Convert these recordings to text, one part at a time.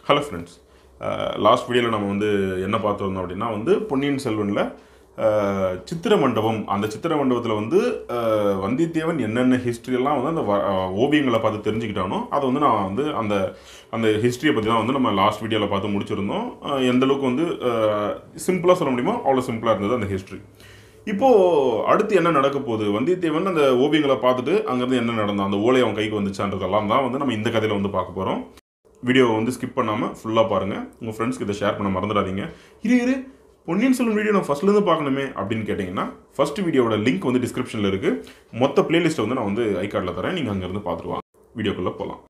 hello friends last வீடியோவில் நம்ம வந்து என்ன பார்த்துருந்தோம் அப்படின்னா வந்து பொன்னியின் செல்வனில் அஹ், சித்திர மண்டபம் அந்த சித்திர மண்டபத்தில் வந்து அஹ், வந்தியத்தேவன் என்னென்ன ஹிஸ்ட்ரியெல்லாம் வந்து அந்த வ- அஹ், ஓவியங்களை பார்த்து தெரிஞ்சுக்கிட்டானோ அதை வந்து நான் வந்து அந்த அந்த ஹிஸ்ட்ரியை பற்றி தான் வந்து நம்ம லாஸ்ட் வீடியோவில் பார்த்து முடிச்சிருந்தோம் அஹ், எந்த அளவுக்கு வந்து சிம்பிளாக சொல்ல முடியுமோ அவ்வளோ சிம்பிளாக இருந்தது அந்த ஹிஸ்ட்ரி இப்போது அடுத்து என்ன நடக்க போகுது வந்தியத்தேவன் அந்த ஓவியங்களை பார்த்துட்டு அங்கேருந்து என்ன நடந்தோம் அந்த ஓலை அவன் கைக்கு வந்துச்சான்றதெல்லாம் தான் வந்து நம்ம இந்த கதையில் வந்து பார்க்க போகிறோம் வீடியோவை வந்து ஸ்கிப் பண்ணாமல் ஃபுல்லாக பாருங்கள் உங்கள் ஃப்ரெண்ட்ஸ்க்கு இதை ஷேர் பண்ண மறந்துடாதீங்க இரு இரு பொன்னியின் செல்வன் வீடியோ நான் ஃபஸ்ட்லேருந்து பார்க்கணுமே அப்படின்னு கேட்டிங்கன்னா ஃபர்ஸ்ட் வீடியோவோட லிங்க் வந்து டிஸ்கிரிப்ஷனில் இருக்குது மொத்த பிளேலிஸ்ட்டை வந்து நான் வந்து ஐ கார்டில் தரேன் நீங்கள் அங்கேருந்து பார்த்துட்டு வாங்க வீடியோக்குள்ளே போகலாம்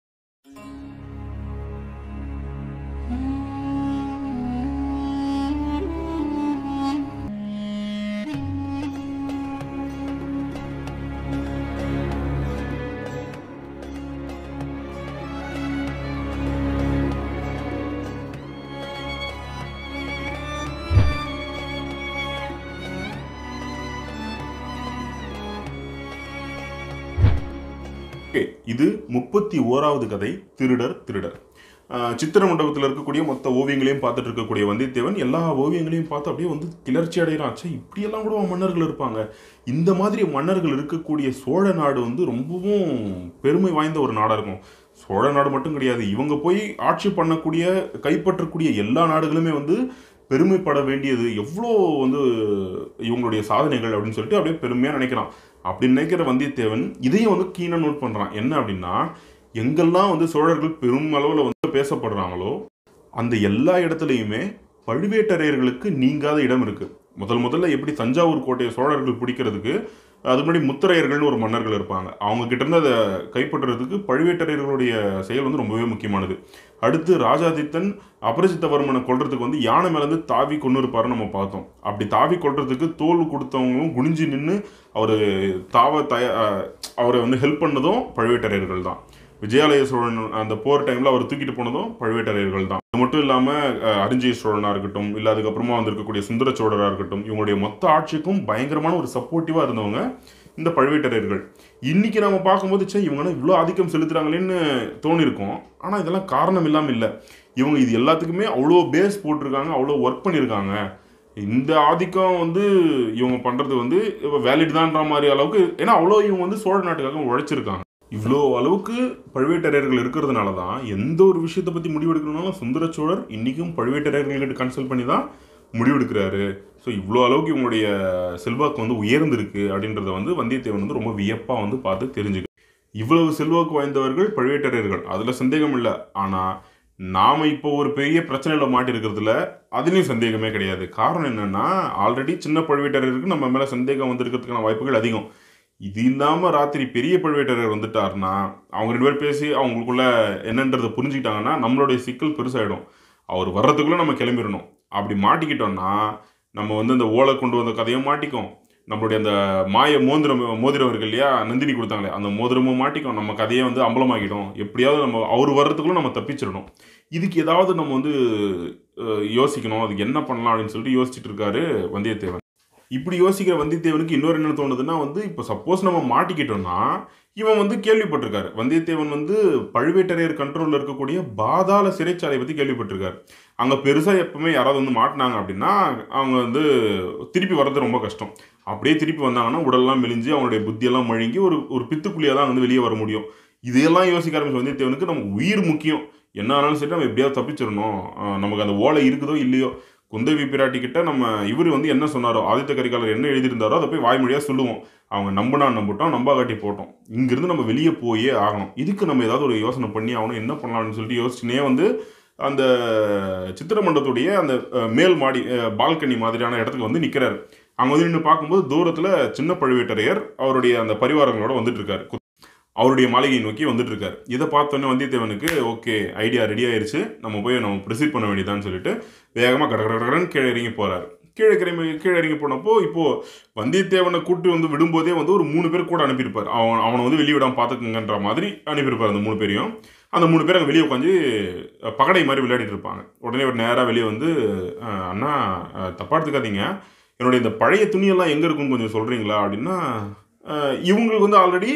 ஓகே இது முப்பத்தி ஓராவது கதை திருடர் திருடர் ஆஹ் சித்திர மண்டபத்தில் இருக்கக்கூடிய மொத்த ஓவியங்களையும் பார்த்துட்டு இருக்கக்கூடிய வந்தியத்தேவன் எல்லா ஓவியங்களையும் பார்த்து அப்படியே வந்து கிளர்ச்சி அடைகிறான் ச்சே இப்படியெல்லாம் கூட மன்னர்கள் இருப்பாங்க இந்த மாதிரி மன்னர்கள் இருக்கக்கூடிய சோழ நாடு வந்து ரொம்பவும் பெருமை வாய்ந்த ஒரு நாடாக இருக்கும் சோழ நாடு மட்டும் கிடையாது இவங்க போய் ஆட்சி பண்ணக்கூடிய கைப்பற்றக்கூடிய எல்லா நாடுகளுமே வந்து பெருமைப்பட வேண்டியது எவ்வளோ வந்து இவங்களுடைய சாதனைகள் அப்படின்னு சொல்லிட்டு அப்படியே பெருமையாக நினைக்கிறான் அப்படி நினைக்கிற வந்தியத்தேவன் இதையும் வந்து கீனாக நோட் பண்ணுறான் என்ன அப்படின்னா எங்கெல்லாம் வந்து சோழர்கள் பெரும் அளவில் வந்து பேசப்படுறாங்களோ அந்த எல்லா இடத்துலையுமே பழுவேட்டரையர்களுக்கு நீங்காத இடம் இருக்கு முதல் முதல்ல எப்படி தஞ்சாவூர் கோட்டையை சோழர்கள் பிடிக்கிறதுக்கு அது முன்னாடி முத்தரையர்கள்னு ஒரு மன்னர்கள் இருப்பாங்க அவங்க கிட்ட இருந்து அதை கைப்பற்றுறதுக்கு பழுவேட்டரையர்களுடைய செயல் வந்து ரொம்பவே முக்கியமானது அடுத்து ராஜாதித்தன் அபரிஜித்தவர்மனை கொல்றதுக்கு வந்து யானை மேலேருந்து தாவி கொண்டு இருப்பாருன்னு நம்ம பார்த்தோம் அப்படி தாவி கொல்றதுக்கு தோல் கொடுத்தவங்களும் குனிஞ்சு நின்று அவர் தாவ தய அஹ் அவரை வந்து ஹெல்ப் பண்ணதும் பழுவேட்டரையர்கள் தான் விஜயாலய சோழன் அந்த போர் டைம்ல அவர் தூக்கிட்டு போனதும் பழுவேட்டரையர்கள் தான் அது மட்டும் இல்லாம அஹ், அரிஞ்சய சோழனா இருக்கட்டும் இல்ல அதுக்கப்புறமா வந்திருக்கக்கூடிய சுந்தர சோழரா இருக்கட்டும் இவங்களுடைய மொத்த ஆட்சிக்கும் பயங்கரமான ஒரு சப்போர்ட்டிவா இருந்தவங்க இந்த பழுவேட்டரையர்கள் இன்னைக்கு நம்ம பார்க்கும்போது சே இவங்க இவ்வளோ ஆதிக்கம் செலுத்துறாங்களேன்னு தோணிருக்கும் ஆனா இதெல்லாம் காரணம் இல்லாம இல்லை இவங்க இது எல்லாத்துக்குமே அவ்வளோ பேஸ் போட்டிருக்காங்க அவ்வளோ ஒர்க் பண்ணியிருக்காங்க இந்த ஆதிக்கம் வந்து இவங்க பண்றது வந்து வேலிட் தான்ற மாதிரி அளவுக்கு ஏன்னா அவ்வளோ இவங்க வந்து சோழ நாட்டுக்காக உழைச்சிருக்காங்க இவ்வளோ அளவுக்கு பழுவேட்டரையர்கள் இருக்கிறதுனால தான் எந்த ஒரு விஷயத்தை பற்றி முடிவெடுக்கணும்னாலும் சுந்தர சோழர் இன்றைக்கும் பழுவேட்டரையர்கள்கிட்ட கன்சல்ட் பண்ணி தான் முடிவெடுக்கிறாரு ஸோ இவ்வளோ அளவுக்கு இவங்களுடைய செல்வாக்கு வந்து உயர்ந்திருக்கு அப்படின்றத வந்து வந்தியத்தேவன் வந்து ரொம்ப வியப்பாக வந்து பார்த்து தெரிஞ்சுக்க இவ்வளவு செல்வாக்கு வாய்ந்தவர்கள் பழுவேட்டரையர்கள் அதில் சந்தேகம் இல்லை ஆனால் நாம் இப்போ ஒரு பெரிய பிரச்சனையில் மாட்டிருக்கிறதுல அதுலேயும் சந்தேகமே கிடையாது காரணம் என்னன்னா ஆல்ரெடி சின்ன பழுவேட்டரையருக்கு நம்ம மேலே சந்தேகம் வந்திருக்கிறதுக்கான வாய்ப்புகள் அதிகம் இது இல்லாமல் ராத்திரி பெரிய பழுவேட்டரையர் வந்துட்டாருன்னா அவங்க ரெண்டு பேர் பேசி அவங்களுக்குள்ள என்னன்றதை புரிஞ்சுக்கிட்டாங்கன்னா நம்மளுடைய சிக்கல் பெருசாயிடும் அவர் வர்றதுக்குள்ளே நம்ம கிளம்பிடணும் அப்படி மாட்டிக்கிட்டோம்னா நம்ம வந்து இந்த ஓலை கொண்டு வந்த கதையும் மாட்டிக்கும் நம்மளுடைய அந்த மாய மோதிரம் மோதிரம் இருக்கு இல்லையா நந்தினி கொடுத்தாங்களே அந்த மோதிரமும் மாட்டிக்கும் நம்ம கதையை வந்து அம்பலமாக்கிடும் எப்படியாவது நம்ம அவர் வர்றதுக்குள்ள நம்ம தப்பிச்சிடணும் இதுக்கு ஏதாவது நம்ம வந்து அஹ், யோசிக்கணும் அதுக்கு என்ன பண்ணலாம் அப்படின்னு சொல்லிட்டு யோசிச்சுட்டு இருக்காரு வந்தியத்தேவன் இப்படி யோசிக்கிற வந்தியத்தேவனுக்கு இன்னொரு என்ன தோணுதுன்னா வந்து இப்போ சப்போஸ் நம்ம மாட்டிக்கிட்டோம்னா இவன் வந்து கேள்விப்பட்டிருக்காரு வந்தியத்தேவன் வந்து பழுவேட்டரையர் கண்ட்ரோலில் இருக்கக்கூடிய பாதாள சிறைச்சாலை பற்றி கேள்விப்பட்டிருக்காரு அங்கே பெருசாக எப்பவுமே யாராவது வந்து மாட்டினாங்க அப்படின்னா அவங்க வந்து திருப்பி வர்றது ரொம்ப கஷ்டம் அப்படியே திருப்பி வந்தாங்கன்னா உடல்லாம் மெலிஞ்சு அவங்களுடைய புத்தியெல்லாம் மழுங்கி ஒரு ஒரு பித்துக்குழியாக தான் வந்து வெளியே வர முடியும் இதையெல்லாம் யோசிக்க ஆரம்பிச்ச வந்தியத்தேவனுக்கு நமக்கு உயிர் முக்கியம் என்ன ஆனாலும் சரி நம்ம எப்படியாவது தப்பிச்சிடணும் அஹ் நமக்கு அந்த ஓலை இருக்குதோ இல்லையோ குந்தவி பிராட்டி கிட்ட நம்ம இவர் வந்து என்ன சொன்னாரோ ஆதித்த கரிகாலர் என்ன எழுதியிருந்தாரோ அதை போய் வாய்மொழியாக சொல்லுவோம் அவங்க நம்பினா நம்பிட்டோம் நம்பா காட்டி போட்டோம் இங்கிருந்து நம்ம வெளியே போயே ஆகணும் இதுக்கு நம்ம ஏதாவது ஒரு யோசனை பண்ணி ஆகணும் என்ன பண்ணலாம்னு சொல்லிட்டு யோசிச்சுனே வந்து அந்த சித்திரமண்டத்துடைய அந்த அஹ், மேல் மாடி பால்கனி மாதிரியான இடத்துக்கு வந்து நிற்கிறாரு அங்கே வந்து நின்று பார்க்கும்போது தூரத்தில் சின்ன பழுவேட்டரையர் அவருடைய அந்த பரிவாரங்களோட வந்துட்டு இருக்காரு கு- அவருடைய மாளிகையை நோக்கி வந்துட்டு இருக்காரு இதை பார்த்தோன்னே வந்தியத்தேவனுக்கு ஓகே ஐடியா ரெடி ஆயிருச்சு நம்ம போய் நம்ம ப்ரொசீட் பண்ண வேண்டியதான்னு சொல்லிட்டு வேகமாக கட கட கடன்னு கீழே இறங்கி போறாரு கீழே இறங்கி கீழே இறங்கி போனப்போ இப்போ வந்தியத்தேவனை கூட்டி வந்து விடும்போதே வந்து ஒரு மூணு பேர் கூட அனுப்பியிருப்பார் அவன் அவனை வந்து வெளியே விடாம பார்த்துக்குங்கன்ற மாதிரி அனுப்பியிருப்பார் அந்த மூணு பேரையும் அந்த மூணு பேர் அங்கே வெளியே உட்காந்து பகடை மாதிரி விளையாடிட்டு இருப்பாங்க உடனே ஒரு நேராக வெளியே வந்து அஹ், அண்ணா அஹ், தப்பா எடுத்துக்காதீங்க என்னுடைய இந்த பழைய துணியெல்லாம் எங்கே இருக்குன்னு கொஞ்சம் சொல்கிறீங்களா அப்படின்னா அஹ், இவங்களுக்கு வந்து ஆல்ரெடி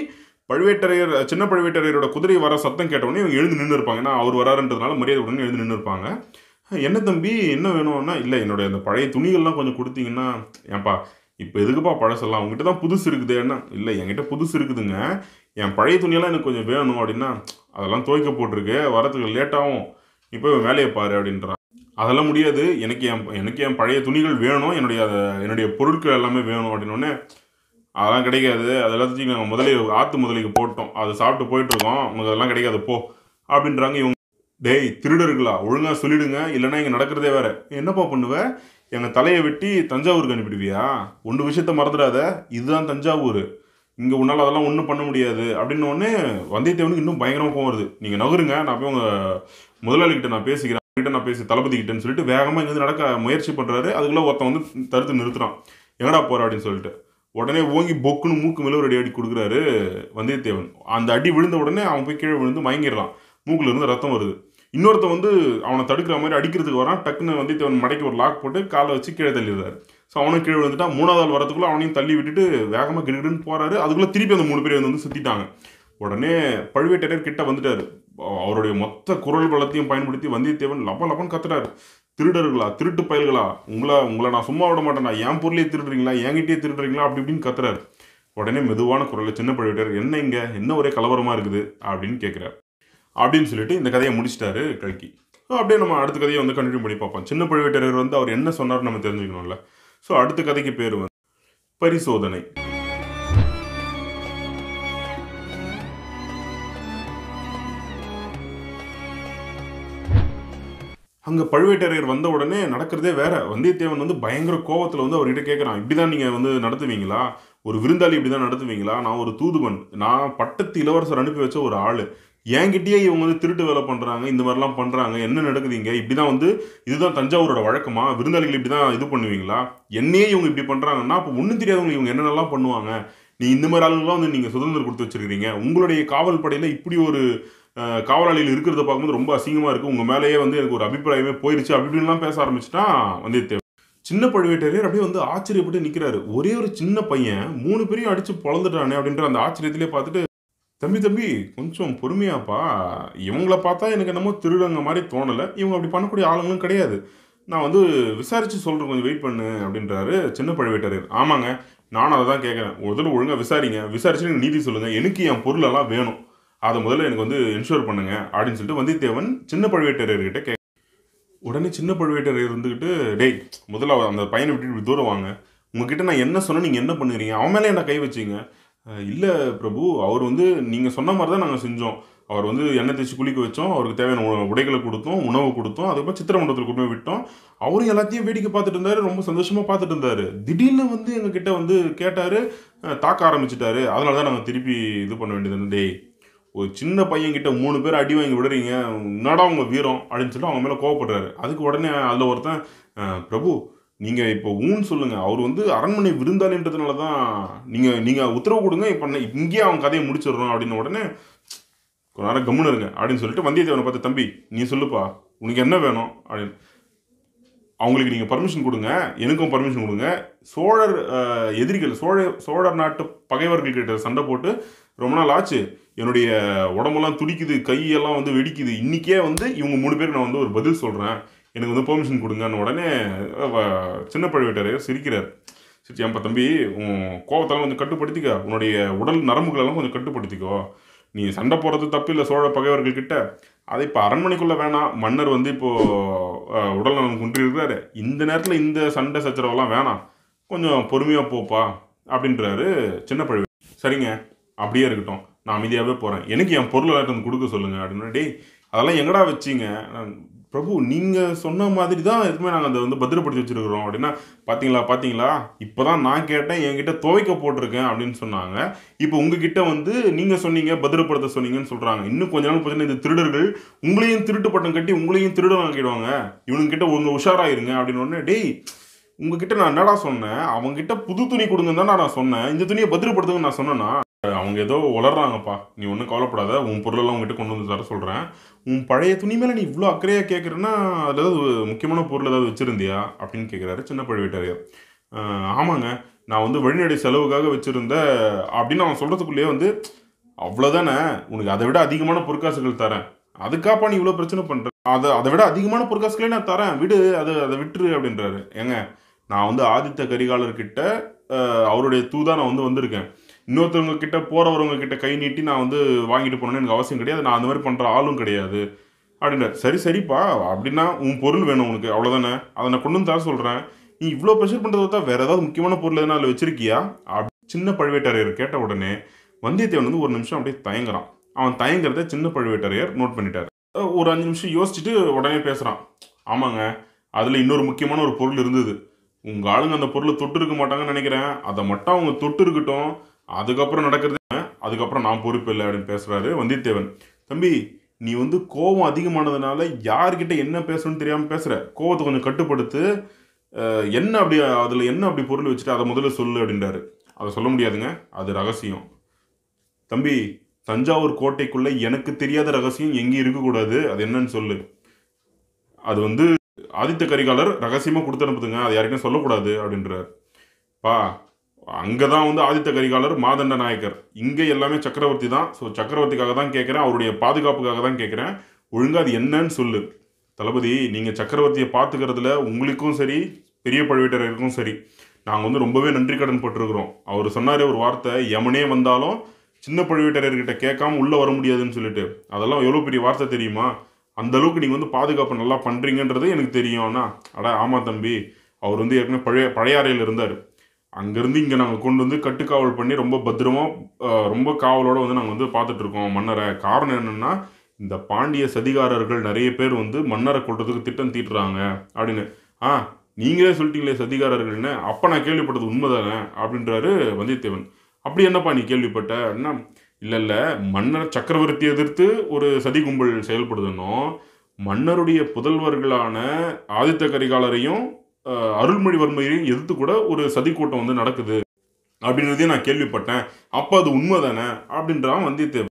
பழுவேட்டரையர் சின்ன பழுவேட்டரையரோட குதிரை வர சத்தம் கேட்டவுடனே இவங்க எழுந்து நின்று இருப்பாங்க ஏன்னா அவர் வராருன்றதுனால மரியாதை உடனே எழுந்து நின்று இருப்பாங்க என்ன தம்பி என்ன வேணும்னா இல்லை என்னுடைய அந்த பழைய துணிகள்லாம் கொஞ்சம் கொடுத்தீங்கன்னா ஏன்பா இப்போ எதுக்குப்பா பழசெல்லாம் உங்ககிட்ட தான் புதுசு இருக்குது என்ன இல்லை என்கிட்ட புதுசு இருக்குதுங்க என் பழைய துணியெல்லாம் எனக்கு கொஞ்சம் வேணும் அப்படின்னா அதெல்லாம் துவைக்க போட்டிருக்கு வரதுக்கு லேட் ஆகும் இப்போ வேலையை பாரு அப்படின்றான் அதெல்லாம் முடியாது எனக்கு என் எனக்கு என் பழைய துணிகள் வேணும் என்னுடைய அத- என்னுடைய பொருட்கள் எல்லாமே வேணும் அப்படின்னோடனே அதெல்லாம் கிடைக்காது அது எல்லாத்தையும் நாங்கள் முதலே ஆற்று முதலைக்கு போட்டோம் அதை சாப்பிட்டு போயிட்டு இருக்கோம் உங்களுக்கு அதெல்லாம் கிடைக்காது போ அப்படின்றாங்க இவங்க டேய் திருடர்களா ஒழுங்கா சொல்லிடுங்க இல்லைன்னா இங்கே நடக்கிறதே வேற என்னப்பா பண்ணுவ எங்கள் தலையை வெட்டி தஞ்சாவூருக்கு அனுப்பிடுவியா ஒன்று விஷயத்த மறந்துடாத இதுதான் தஞ்சாவூர் இங்கே உன்னால் அதெல்லாம் ஒன்றும் பண்ண முடியாது அப்படின்னு உடனே வந்தியத்தேவனுக்கு இன்னும் பயங்கரமாக கோவம் வருது நீங்கள் நகருங்க நான் போய் உங்கள் முதலாளிகிட்ட நான் பேசிக்கிறேன் கிட்ட நான் பேசி தளபதி கிட்டன்னு சொல்லிட்டு வேகமாக இங்கேருந்து நடக்க முயற்சி பண்ணுறாரு அதுக்குள்ளே ஒருத்தன் வந்து தடுத்து நிறுத்துறான் எங்கடா போற அப்படின்னு சொல்லிட்டு உடனே ஓங்கி பொக்குன்னு மூக்கு மேலே ஒரு அடி அடி கொடுக்குறாரு வந்தியத்தேவன் அந்த அடி விழுந்த உடனே அவன் போய் கீழே விழுந்து மயங்கிடுறான் மூக்குல இருந்து ரத்தம் வருது இன்னொருத்தன் வந்து அவனை தடுக்கிற மாதிரி அடிக்கிறதுக்கு வரான் டக்குன்னு வந்தியத்தேவன் மடைக்கு ஒரு லாக் போட்டு காலை வச்சு கீழே தள்ளிடுறாரு ஸோ அவனும் கீழே விழுந்துட்டான் மூணாவது ஆள் வரதுக்குள்ள அவனையும் தள்ளி விட்டுட்டு வேகமாக கிடுகிடுன்னு போறாரு அதுக்குள்ள திருப்பி அந்த மூணு பேர் வந்து சுத்திட்டாங்க உடனே பழுவேட்டரையர் கிட்ட வந்துட்டாரு அவ- அவருடைய மொத்த குரல் பலத்தையும் பயன்படுத்தி வந்தியத்தேவன் லப லபன்னு கத்துறாரு திருடர்களா திருட்டு பயல்களா உங்களை உங்களை நான் சும்மா விட மாட்டேனா என் பொருளையே திருடுறீங்களா என்கிட்டயே திருடுறீங்களா அப்படி இப்படின்னு கத்துறாரு உடனே மெதுவான குரல்ல சின்ன பழுவேட்டர் என்ன இங்க என்ன ஒரே கலவரமா இருக்குது அப்படின்னு கேட்கிறார் அப்படின்னு சொல்லிட்டு இந்த கதையை முடிச்சிட்டாரு கல்கி அப்படியே நம்ம அடுத்த கதையை வந்து கண்டினியூ பண்ணி பார்ப்போம் சின்ன பழுவேட்டரர் வந்து அவர் என்ன சொன்னார் நம்ம தெரிஞ்சுக்கணும்ல ஸோ அடுத்த கதைக்கு பேர் வந்து பரிசோதனை அங்க பழுவேட்டரையர் வந்த உடனே நடக்கிறதே வேற வந்தியத்தேவன் வந்து பயங்கர கோவத்துல வந்து அவர்கிட்ட கேட்கறான் இப்படிதான் நீங்க வந்து நடத்துவீங்களா ஒரு விருந்தாளி இப்படிதான் நடத்துவீங்களா நான் ஒரு தூதுவன் நான் பட்டத்து இளவரசர் அனுப்பி வச்ச ஒரு ஆளு என்கிட்டயே இவங்க வந்து திருட்டு வேலை பண்றாங்க இந்த மாதிரிலாம் பண்றாங்க என்ன நடக்குதுங்க இப்படிதான் வந்து இதுதான் தஞ்சாவூரோட வழக்கமா விருந்தாளிகள் இப்படிதான் இது பண்ணுவீங்களா என்னையே இவங்க இப்படி பண்றாங்கன்னா அப்போ ஒன்றும் தெரியாதவங்க இவங்க என்னென்னலாம் பண்ணுவாங்க நீ இந்த மாதிரி ஆளுங்களாம் வந்து நீங்க சுதந்திரம் கொடுத்து வச்சிருக்கீங்க உங்களுடைய காவல் படையில இப்படி ஒரு அஹ், காவலாளிகள் இருக்கிறத பார்க்கும்போது ரொம்ப அசிங்கமா இருக்கு உங்க மேலேயே வந்து எனக்கு ஒரு அபிப்பிராயமே போயிருச்சு அப்படி இப்படின்லாம் பேச ஆரம்பிச்சுட்டான் வந்தியத்தேவன் சின்ன பழுவேட்டரையர் அப்படியே வந்து ஆச்சரியப்பட்டு நிக்கிறாரு ஒரே ஒரு சின்ன பையன் மூணு பேரையும் அடிச்சு பொழந்துட்டானே அப்படின்ற அந்த ஆச்சரியத்திலே பார்த்துட்டு தம்பி தம்பி கொஞ்சம் பொறுமையாப்பா இவங்கள பார்த்தா எனக்கு என்னமோ திருடங்க மாதிரி தோணலை இவங்க அப்படி பண்ணக்கூடிய ஆளுங்களும் கிடையாது நான் வந்து விசாரிச்சு சொல்றேன் கொஞ்சம் வெயிட் பண்ணு அப்படின்றாரு சின்ன பழுவேட்டரையர் ஆமாங்க நானும் அதை தான் கேட்குறேன் ஒரு தடவை ஒழுங்கா விசாரிங்க விசாரிச்சு எனக்கு நீதி சொல்லுங்க எனக்கு என் பொருளெல்லாம் வேணும் அதை முதல்ல எனக்கு வந்து என்ஷூர் பண்ணுங்க அப்படின்னு சொல்லிட்டு வந்தியத்தேவன் சின்ன பழுவேட்டரையர்கிட்ட கேட்க உடனே சின்ன பழுவேட்டரையர் இருந்துக்கிட்டு டேய் முதல்ல அவ- அந்த பையனை விட்டுட்டு இப்படி தூரம் வாங்க உங்ககிட்ட நான் என்ன சொன்னேன் நீங்கள் என்ன பண்ணுறீங்க அவன் மேலே என்ன கை வச்சீங்க இல்லை பிரபு அவர் வந்து நீங்கள் சொன்ன மாதிரி தான் நாங்கள் செஞ்சோம் அவர் வந்து எண்ணெய் தேய்ச்சி குளிக்க வச்சோம் அவருக்கு தேவையான உண- உடைகளை கொடுத்தோம் உணவு கொடுத்தோம் அதுக்கப்புறம் சித்திரமண்டலத்தில் கொண்டு போய் விட்டோம் அவரும் எல்லாத்தையும் வேடிக்கை பார்த்துட்டு இருந்தாரு ரொம்ப சந்தோஷமா பார்த்துட்டு இருந்தாரு திடீர்னு வந்து எங்ககிட்ட வந்து கேட்டாரு அஹ், தாக்க ஆரம்பிச்சிட்டாரு அதனால தான் நாங்கள் திருப்பி இது பண்ண வேண்டியது டேய் ஒரு சின்ன பையன்கிட்ட மூணு பேர் அடி வாங்கி விடுறீங்க என்னடா உங்க வீரம் அப்படின்னு சொல்லிட்டு அவங்க மேலே கோவப்படுறாரு அதுக்கு உடனே அதில் ஒருத்தன் "அஹ், பிரபு நீங்க இப்போ ஊன்னு சொல்லுங்க அவர் வந்து அரண்மனை விருந்தாளின்றதுனால தான் நீங்க நீங்க உத்தரவு கொடுங்க இப்போ நான் இங்கேயே அவன் கதையை முடிச்சிடுறோம் அப்படின்னு உடனே கொஞ்ச நேரம் கம்முன்னு இருங்க அப்படின்னு சொல்லிட்டு வந்தியத்தேவனை பார்த்து தம்பி நீ சொல்லுப்பா உனக்கு என்ன வேணும் அப்படின்னு அவங்களுக்கு நீங்கள் பர்மிஷன் கொடுங்க எனக்கும் பர்மிஷன் கொடுங்க சோழர் அஹ், எதிரிகள் சோழ சோழர் நாட்டு பகைவர்கள் கிட்ட சண்டை போட்டு ரொம்ப நாள் ஆச்சு என்னுடைய உடம்பெல்லாம் துடிக்குது கையெல்லாம் வந்து வெடிக்குது இன்னைக்கே வந்து இவங்க மூணு பேருக்கு நான் வந்து ஒரு பதில் சொல்கிறேன் எனக்கு வந்து பெர்மிஷன் கொடுங்கன்னு உடனே அஹ், வ- சின்ன பழுவேட்டரையர் சிரிக்கிறார் சரி ஏன்பா தம்பி உன் கோவத்தெல்லாம் கொஞ்சம் கட்டுப்படுத்திக்க உன்னுடைய உடல் நரம்புகளெல்லாம் கொஞ்சம் கட்டுப்படுத்திக்கோ நீ சண்டை போடுறது தப்பு இல்லை சோழ பகைவர்கள் கிட்ட அதை இப்போ அரண்மனைக்குள்ள வேணாம் மன்னர் வந்து இப்போ அஹ், உடல் நலம் குன்றிருக்கிறாரு இந்த நேரத்தில் இந்த சண்டை சச்சரவெல்லாம் வேணாம் கொஞ்சம் பொறுமையாக போப்பா அப்படின்றாரு சின்ன பழுவே சரிங்க அப்படியே இருக்கட்டும் நான் அமைதியாகவே போகிறேன் எனக்கு என் பொருள் எல்லாத்தையும் கொடுக்க சொல்லுங்க அப்படின்னு டேய் அதெல்லாம் எங்கடா வச்சீங்க நான், பிரபு நீங்கள் சொன்ன மாதிரி தான் எதுவுமே நாங்கள் அதை வந்து பத்திரப்படுத்தி வச்சிருக்கிறோம் அப்படின்னா பார்த்தீங்களா பார்த்தீங்களா இப்போ தான் நான் கேட்டேன் என்கிட்ட துவைக்க போட்டிருக்கேன் அப்படின்னு சொன்னாங்க இப்போ உங்ககிட்ட வந்து நீங்கள் சொன்னீங்க பத்திரப்படுத்த சொன்னீங்கன்னு சொல்கிறாங்க இன்னும் கொஞ்ச நாள் பார்த்தீங்கன்னா இந்த திருடர்கள் உங்களையும் திருட்டு பட்டம் கட்டி உங்களையும் திருடன் ஆக்கிடுவாங்க இவனுங்கிட்ட உங்க உஷாராயிருங்க அப்படின்னு உடனே டேய் உங்ககிட்ட நான் என்னடா சொன்னேன் அவங்ககிட்ட புது துணி கொடுங்கன்னு தான் நான் சொன்னேன் இந்த துணியை பத்திரப்படுத்துங்கன்னு நான் சொன்னேன்னா அவங்க ஏதோ உளறாங்கப்பா நீ ஒன்றும் கவலைப்படாத உன் பொருளெல்லாம் உங்ககிட்ட கொண்டு வந்து தர சொல்கிறேன் உன் பழைய துணி மேலே நீ இவ்வளோ அக்கறையாக கேட்குறேன்னா அதில் ஏதாவது முக்கியமான பொருள் ஏதாவது வச்சுருந்தியா அப்படின்னு கேட்குறாரு சின்ன பழுவேட்டரையர் "ஆஹ், ஆமாங்க நான் வந்து வழிநடை செலவுக்காக வச்சுருந்த அப்படின்னு அவன் சொல்கிறதுக்குள்ளேயே வந்து அவ்வளோதானே உனக்கு அதை விட அதிகமான பொற்காசுகள் தரேன் அதுக்காப்பா நீ இவ்வளோ பிரச்சனை பண்ற அதை அதை விட அதிகமான பொற்காசுகளே நான் தரேன் விடு அது அதை விட்டுரு அப்படின்றாரு ஏங்க நான் வந்து ஆதித்த கரிகாலர்கிட்ட அஹ், அவருடைய தூதா நான் வந்து வந்திருக்கேன் இன்னொருத்தவங்க கிட்ட போறவங்க கிட்ட கை நீட்டி நான் வந்து வாங்கிட்டு போகணும்னு எனக்கு அவசியம் கிடையாது நான் அந்த மாதிரி பண்ற ஆளும் கிடையாது அப்படின்றார் சரி சரிப்பா அப்படின்னா உன் பொருள் வேணும் உனக்கு அவ்வளோதானே அதை நான் கொண்டு வந்து தர சொல்கிறேன் நீ இவ்வளோ ப்ரெஷர் பண்ணுறத பார்த்தா வேற ஏதாவது முக்கியமான பொருள் எதுனா அதில் வச்சிருக்கியா அப்படி சின்ன பழுவேட்டரையர் கேட்ட உடனே வந்தியத்தேவன் வந்து ஒரு நிமிஷம் அப்படியே தயங்குறான் அவன் தயங்குறத சின்ன பழுவேட்டரையர் நோட் பண்ணிட்டார் அஹ் ஒரு அஞ்சு நிமிஷம் யோசிச்சுட்டு உடனே பேசுகிறான் ஆமாங்க அதில் இன்னொரு முக்கியமான ஒரு பொருள் இருந்தது உங்கள் ஆளுங்க அந்த பொருளை தொட்டு இருக்க மாட்டாங்கன்னு நினைக்கிறேன் அதை மட்டும் அவங்க தொட்டு இருக்கட்டும் அதுக்கப்புறம் நடக்கிறது அதுக்கப்புறம் நான் பொறுப்பு இல்லை அப்படின்னு பேசுறாரு வந்தியத்தேவன் தம்பி நீ வந்து கோபம் அதிகமானதுனால யார்கிட்ட என்ன பேசணும்னு தெரியாம பேசுற கோவத்தை கொஞ்சம் கட்டுப்படுத்து அஹ், என்ன அப்படி அதுல என்ன அப்படி பொருள் வச்சுட்டு அதை முதல்ல சொல்லு அப்படின்றாரு அதை சொல்ல முடியாதுங்க அது ரகசியம் தம்பி தஞ்சாவூர் கோட்டைக்குள்ள எனக்கு தெரியாத ரகசியம் எங்கேயும் இருக்கக்கூடாது அது என்னன்னு சொல்லு அது வந்து ஆதித்த கரிகாலர் ரகசியமா கொடுத்து அனுப்புதுங்க அது யாருக்கும் சொல்லக்கூடாது அப்படின்றார் பா அங்கதான் வந்து ஆதித்த கரிகாலர் மாதண்ட நாயக்கர் இங்க எல்லாமே சக்கரவர்த்தி தான் ஸோ சக்கரவர்த்திக்காக தான் கேட்குறேன் அவருடைய பாதுகாப்புக்காக தான் கேட்குறேன் ஒழுங்கா அது என்னன்னு சொல்லு தளபதி நீங்க சக்கரவர்த்தியை பார்த்துக்கிறதுல உங்களுக்கும் சரி பெரிய பழுவேட்டரையருக்கும் சரி நாங்கள் வந்து ரொம்பவே நன்றி கடன் பட்டிருக்கிறோம் அவர் சொன்னாரே ஒரு வார்த்தை யமனே வந்தாலும் சின்ன பழுவேட்டரையர்கிட்ட கேட்காம உள்ள வர முடியாதுன்னு சொல்லிட்டு அதெல்லாம் எவ்வளோ பெரிய வார்த்தை தெரியுமா அந்த அளவுக்கு நீங்கள் வந்து பாதுகாப்பு நல்லா பண்ணுறீங்கன்றது எனக்கு தெரியும் அண்ணா அட ஆமா தம்பி அவர் வந்து ஏற்கனவே பழைய பழையாறையில் இருந்தார் அங்கேருந்து இங்கே நாங்கள் கொண்டு வந்து கட்டுக்காவல் பண்ணி ரொம்ப பத்திரமா அஹ், ரொம்ப காவலோட வந்து நாங்கள் வந்து பார்த்துட்டு இருக்கோம் மன்னரை காரணம் என்னன்னா இந்த பாண்டிய சதிகாரர்கள் நிறைய பேர் வந்து மன்னரை கொள்றதுக்கு திட்டம் தீட்டுறாங்க அப்படின்னு ஆ நீங்களே சொல்லிட்டீங்களே சதிகாரர்கள்னு அப்போ நான் கேள்விப்பட்டது உண்மைதானே அப்படின்றாரு வந்தியத்தேவன் அப்படி என்னப்பா நீ கேள்விப்பட்ட என்ன இல்லை இல்லை மன்னர் சக்கரவர்த்தி எதிர்த்து ஒரு சதி கும்பல் செயல்படுதுன்னோ மன்னருடைய புதல்வர்களான ஆதித்த கரிகாலரையும் அஹ், அருள்மொழிவர்மையையும் எதிர்த்து கூட ஒரு சதி கூட்டம் வந்து நடக்குது அப்படின்றதையும் நான் கேள்விப்பட்டேன் அப்போ அது உண்மைதானே அப்படின்றான் வந்தியத்தேவன்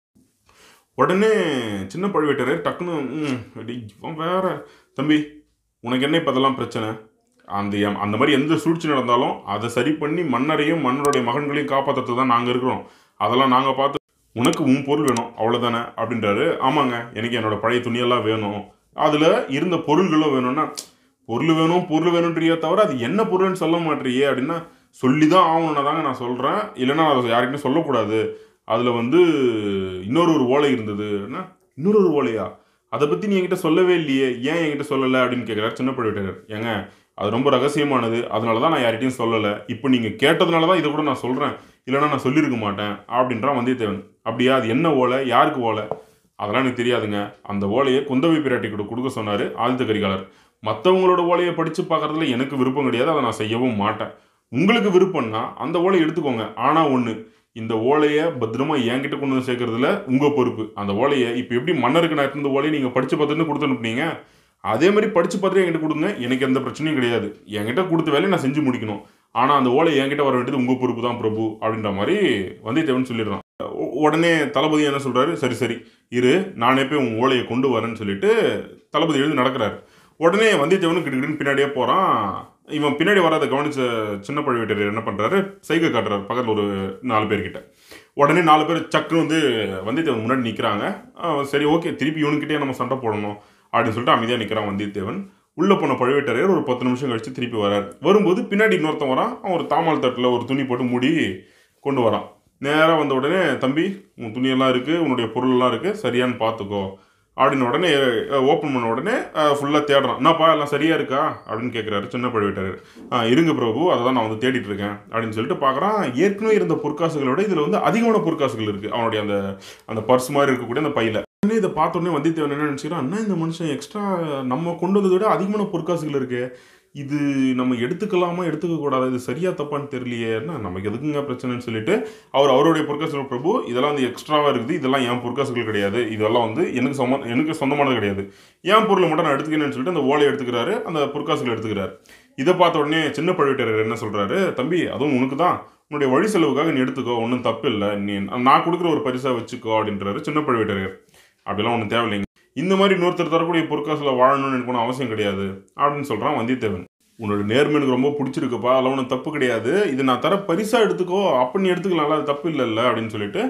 உடனே சின்ன பழுவேட்டரையர் டக்குன்னு "ம், அடி, இவன் வேற தம்பி உனக்கு என்ன இப்போ அதெல்லாம் பிரச்சனை அந்த எம்- அந்த மாதிரி எந்த சூழ்ச்சி நடந்தாலும் அதை சரி பண்ணி மன்னரையும் மன்னருடைய மகன்களையும் காப்பாற்றுறதுக்கு தான் நாங்கள் இருக்கிறோம் அதெல்லாம் நாங்கள் பார்த்து உனக்கு உன் பொருள் வேணும் அவ்வளோதானே அப்படின்றாரு ஆமாங்க எனக்கு என்னோட பழைய துணியெல்லாம் வேணும் அதில் இருந்த பொருள்களும் வேணும்னா பொருள் வேணும் பொருள் வேணுன்றியே தவிர அது என்ன பொருள்னு சொல்ல மாட்டேறியே அப்படின்னா சொல்லி தான் ஆகணும்னா தாங்க நான் சொல்கிறேன் இல்லைன்னா அதை யார்கிட்டயும் சொல்லக்கூடாது அதில் வந்து இன்னொரு ஒரு ஓலை இருந்தது என்ன இன்னொரு ஒரு ஓலையா அதை பற்றி நீ என்கிட்ட சொல்லவே இல்லையே ஏன் என்கிட்ட சொல்லலை அப்படின்னு கேட்குறாரு சின்ன பழுவேட்டரர் ஏங்க அது ரொம்ப ரகசியமானது அதனால தான் நான் யார்கிட்டயும் சொல்லலை இப்போ நீங்கள் கேட்டதுனால தான் இதை கூட நான் சொல்கிறேன் இல்லைன்னா நான் சொல்லியிருக்க மாட்டேன் அப்படின்றான் வந்தியத்தேவன் அப்படியா அது என்ன ஓலை யாருக்கு ஓலை அதெல்லாம் எனக்கு தெரியாதுங்க அந்த ஓலையை குந்தவை பிராட்டி கூட கொடுக்க சொன்னார் ஆதித்த கரிகாலர் மற்றவங்களோட ஓலையை படித்து பார்க்கறதுல எனக்கு விருப்பம் கிடையாது அதை நான் செய்யவும் மாட்டேன் உங்களுக்கு விருப்பம்னா அந்த ஓலையை எடுத்துக்கோங்க ஆனால் ஒன்று இந்த ஓலையை பத்திரமா என்கிட்ட கொண்டு வந்து சேர்க்கறதுல உங்கள் பொறுப்பு அந்த ஓலையை இப்போ எப்படி மன்னருக்கு நான் இருந்த ஓலையை நீங்கள் படித்து பார்த்துன்னு கொடுத்து அனுப்புனீங்க அதே மாதிரி படித்து பார்த்துட்டு என்கிட்ட கொடுங்க எனக்கு எந்த பிரச்சனையும் கிடையாது என்கிட்ட கொடுத்த வேலையை நான் செஞ்சு முடிக்கணும் ஆனால் அந்த ஓலை என்கிட்ட வர வேண்டியது உங்கள் பொறுப்பு தான் பிரபு அப்படின்ற மாதிரி வந்தியத்தேவன் சொல்லிடுறான் உ- உடனே தளபதி என்ன சொல்கிறாரு சரி சரி இரு நானே போய் உன் ஓலையை கொண்டு வரேன்னு சொல்லிட்டு தளபதி எழுந்து நடக்கிறாரு உடனே வந்தியத்தேவனும் கிடுக்கிடுன்னு பின்னாடியே போகிறான் இவன் பின்னாடி வராத கவனிச்ச சின்ன பழுவேட்டரையர் என்ன பண்ணுறாரு சைகை காட்டுறாரு பக்கத்தில் ஒரு நாலு பேர்கிட்ட உடனே நாலு பேர் சக்குன்னு வந்து வந்தியத்தேவன் முன்னாடி நிற்கிறாங்க சரி ஓகே திருப்பி இவனுக்கிட்டே நம்ம சண்டை போடணும் அப்படின்னு சொல்லிட்டு அமைதியாக நிற்கிறான் வந்தியத்தேவன் உள்ளே போன பழுவேட்டரையர் ஒரு பத்து நிமிஷம் கழிச்சு திருப்பி வரார் வரும்போது பின்னாடி இன்னொருத்தன் வரான் அவன் ஒரு தாமால் தட்டில் ஒரு துணி போட்டு மூடி கொண்டு வரான் நேராக வந்த உடனே தம்பி உன் துணியெல்லாம் இருக்குது உன்னுடைய பொருளெல்லாம் இருக்குது சரியான்னு பார்த்துக்கோ அப்படின்னு உடனே ஓப்பன் பண்ண உடனே ஃபுல்லாக தேடுறான் என்னப்பா எல்லாம் சரியா இருக்கா அப்படின்னு கேட்குறாரு சின்ன பழுவேட்டரர் "ஆ, இருங்க பிரபு அதை தான் நான் வந்து தேடிட்டு இருக்கேன் அப்படின்னு சொல்லிட்டு பார்க்குறான் ஏற்கனவே இருந்த பொற்காசுகளோட இதில் வந்து அதிகமான பொற்காசுகள் இருக்குது அவனுடைய அந்த அந்த பர்ஸ் மாதிரி இருக்கக்கூடிய அந்த பையில உடனே இதை பார்த்த உடனே வந்தியத்தேவன் என்ன நினச்சிக்கிறான் அண்ணா இந்த மனுஷன் எக்ஸ்ட்ரா நம்ம கொண்டு வந்ததை விட அதிகமான பொற்காசுகள் இருக்கு இது நம்ம எடுத்துக்கலாமா எடுத்துக்க கூடாது இது சரியா தப்பான்னு தெரியலையே என்ன நமக்கு எதுக்குங்க பிரச்சனைன்னு சொல்லிட்டு அவர் அவருடைய பொற்காசுகள் பிரபு இதெல்லாம் வந்து எக்ஸ்ட்ராவாக இருக்குது இதெல்லாம் என் பொற்காசுகள் கிடையாது இதெல்லாம் வந்து எனக்கு சொந்த எனக்கு சொந்தமானது கிடையாது என் பொருளை மட்டும் நான் எடுத்துக்கிறேன்னு சொல்லிட்டு அந்த ஓலை எடுத்துக்கிறாரு அந்த பொற்காசுகள் எடுத்துக்கிறாரு இதை பார்த்த உடனே சின்ன பழுவேட்டரர் என்ன சொல்றாரு தம்பி அதுவும் உனக்கு தான் உன்னுடைய வழி செலவுக்காக நீ எடுத்துக்கோ ஒன்றும் தப்பு இல்லை நீ நான் கொடுக்குற ஒரு பரிசா வச்சுக்கோ அப்படின்றாரு சின்ன பழுவேட்டரர் அப்படிலாம் ஒன்றும் தேவையில்லைங்க இந்த மாதிரி இன்னொருத்தர் தரக்கூடிய பொற்காசுல வாழணும்னு எனக்கு ஒன்றும் அவசியம் கிடையாது அப்படின்னு சொல்றான் வந்தியத்தேவன் உன்னோட நேர்மை எனக்கு ரொம்ப பிடிச்சிருக்குப்பா அதெல்லாம் ஒன்றும் தப்பு கிடையாது இது நான் தர பரிசா எடுத்துக்கோ அப்ப நீ எடுத்துக்கலாம்ல அது தப்பு இல்லைல்ல அப்படின்னு சொல்லிட்டு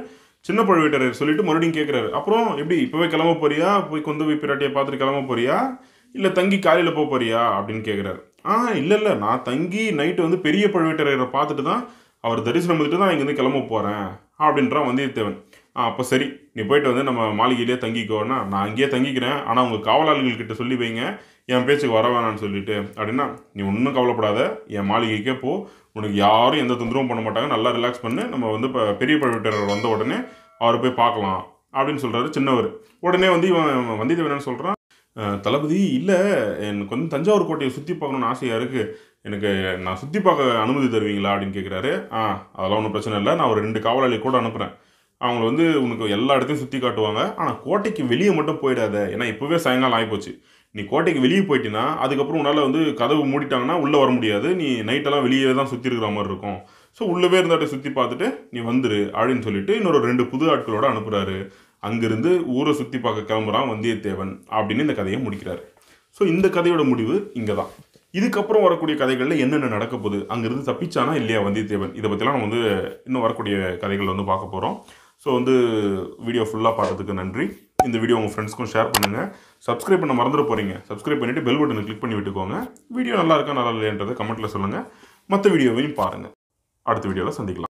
சின்ன பழுவேட்டரையர் சொல்லிட்டு மறுபடியும் கேட்குறாரு அப்புறம் எப்படி இப்போவே கிளம்ப போறியா போய் கொந்தவை பிராட்டியை பார்த்துட்டு கிளம்ப போறியா இல்லை தங்கி காலையில் போக போறியா அப்படின்னு கேட்குறாரு ஆ இல்லை இல்லை நான் தங்கி நைட்டு வந்து பெரிய பழுவேட்டரையரை பார்த்துட்டு தான் அவர் தரிசனம் பண்ணிட்டு தான் இங்கேருந்து கிளம்ப போகிறேன் அப்படின்றான் வந்தியத்தேவன் ஆ அப்போ சரி நீ போயிட்டு வந்து நம்ம மாளிகையிலே தங்கிக்கோன்னா நான் அங்கேயே தங்கிக்கிறேன் ஆனால் உங்கள் காவலாளிகள் கிட்ட சொல்லி வைங்க என் பேச்சுக்கு வர வேணாம்னு சொல்லிட்டு அப்படின்னா நீ ஒன்றும் கவலைப்படாத என் மாளிகைக்கே போ உனக்கு யாரும் எந்த தொந்தரவும் பண்ண மாட்டாங்க நல்லா ரிலாக்ஸ் பண்ணு நம்ம வந்து இப்போ பெரிய பழுவேட்டரர் வந்த உடனே அவரை போய் பார்க்கலாம் அப்படின்னு சொல்கிறாரு சின்னவர் உடனே வந்து இவன் வந்தியத்தேவன் என்ன சொல்கிறான் தளபதி இல்லை எனக்கு வந்து தஞ்சாவூர் கோட்டையை சுற்றி பார்க்கணுன்னு ஆசையாக இருக்குது எனக்கு நான் சுற்றி பார்க்க அனுமதி தருவீங்களா அப்படின்னு கேட்குறாரு ஆ அதெல்லாம் ஒன்றும் பிரச்சனை இல்லை நான் ஒரு ரெண்டு காவலாளி கூட அனுப்புகிறேன் அவங்க வந்து உனக்கு எல்லா இடத்தையும் சுற்றி காட்டுவாங்க ஆனால் கோட்டைக்கு வெளியே மட்டும் போயிடாத ஏன்னா இப்போவே சாயங்காலம் ஆகிப்போச்சு நீ கோட்டைக்கு வெளியே போயிட்டீங்கன்னா அதுக்கப்புறம் உன்னால் வந்து கதவு மூடிட்டாங்கன்னா உள்ளே வர முடியாது நீ நைட்டெல்லாம் வெளியே தான் சுற்றி இருக்கிற மாதிரி இருக்கும் ஸோ உள்ளவே இருந்தாட்ட சுற்றி பார்த்துட்டு நீ வந்துரு அப்படின்னு சொல்லிட்டு இன்னொரு ரெண்டு புது ஆட்களோட அனுப்புகிறாரு அங்கிருந்து ஊரை சுற்றி பார்க்க கிளம்புறான் வந்தியத்தேவன் அப்படின்னு இந்த கதையை முடிக்கிறாரு ஸோ இந்த கதையோட முடிவு இங்கே தான் இதுக்கப்புறம் வரக்கூடிய கதைகளில் என்னென்ன நடக்க போகுது அங்கிருந்து தப்பிச்சானா இல்லையா வந்தியத்தேவன் இதை பற்றிலாம் நம்ம வந்து இன்னும் வரக்கூடிய கதைகள் வந்து பார்க்க போகிறோம் ஸோ வந்து வீடியோ ஃபுல்லாக பார்த்ததுக்கு நன்றி இந்த வீடியோ உங்கள் ஃப்ரெண்ட்ஸ்க்கும் ஷேர் பண்ணுங்கள் சப்ஸ்கிரைப் பண்ண மறந்துட போகிறீங்க சப்ஸ்கிரைப் பண்ணிவிட்டு பெல் பட்டனை கிளிக் பண்ணி விட்டுக்கோங்க வீடியோ நல்லா இருக்கா நல்லா இல்லையன்றதை கமெண்ட்டில் சொல்லுங்கள் மற்ற வீடியோவையும் பாருங்கள் அடுத்த வீடியோவில் சந்திக்கலாம்